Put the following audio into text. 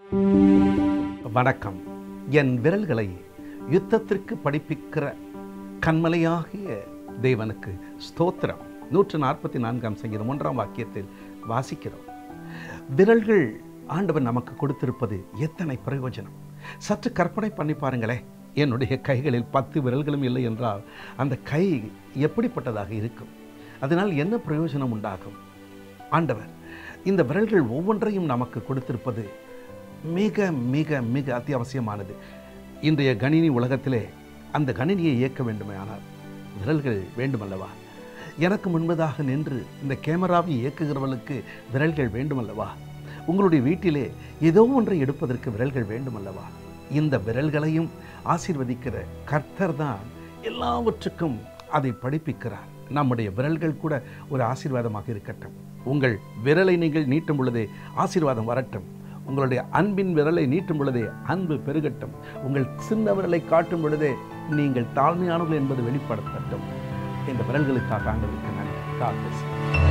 வணக்கம் என் விரல்களை யுத்தத்திற்கு படிப்பிக்கிற கண்மலையாகிய தேவனுக்கு ஸ்தோத்திரம் நூற்று நாற்பத்தி நான்காம் சங்கீதம் ஒன்றாம் வாக்கியத்தில் வாசிக்கிறோம் விரல்கள் ஆண்டவன் நமக்கு கொடுத்திருப்பது எத்தனை பிரயோஜனம் சற்று கற்பனை பண்ணி பாருங்களேன் என்னுடைய கைகளில் பத்து விரல்களும் இல்லை என்றால் அந்த கை எப்படிப்பட்டதாக இருக்கும் அதனால் என்ன பிரயோஜனம் உண்டாகும் ஆண்டவர் இந்த விரல்கள் ஒவ்வொன்றையும் நமக்கு கொடுத்திருப்பது மிக மிக மிக அத்தியாவசியமானது இன்றைய கணினி உலகத்திலே அந்த கணினியை இயக்க வேண்டுமே ஆனால் விரல்கள் வேண்டுமல்லவா எனக்கு முன்பதாக நின்று இந்த கேமராவை இயக்குகிறவர்களுக்கு விரல்கள் வேண்டுமல்லவா உங்களுடைய வீட்டிலே ஏதோ ஒன்றை எடுப்பதற்கு விரல்கள் வேண்டுமல்லவா இந்த விரல்களையும் ஆசீர்வதிக்கிற கர்த்தர் தான் எல்லாவற்றுக்கும் அதை படிப்பிக்கிறார் நம்முடைய விரல்கள் கூட ஒரு ஆசீர்வாதமாக இருக்கட்டும் உங்கள் விரலை நீங்கள் நீட்டும் பொழுதே ஆசீர்வாதம் வரட்டும் உங்களுடைய அன்பின் விரலை நீட்டும் பொழுதே அன்பு பெருகட்டும் உங்கள் சின்ன விரலை காட்டும் பொழுதே நீங்கள் தாழ்மையானவர்கள் என்பது வெளிப்படுத்தட்டும் இந்த விரல்களுக்காக ஆண்டவருக்கு நன்றி God bless you.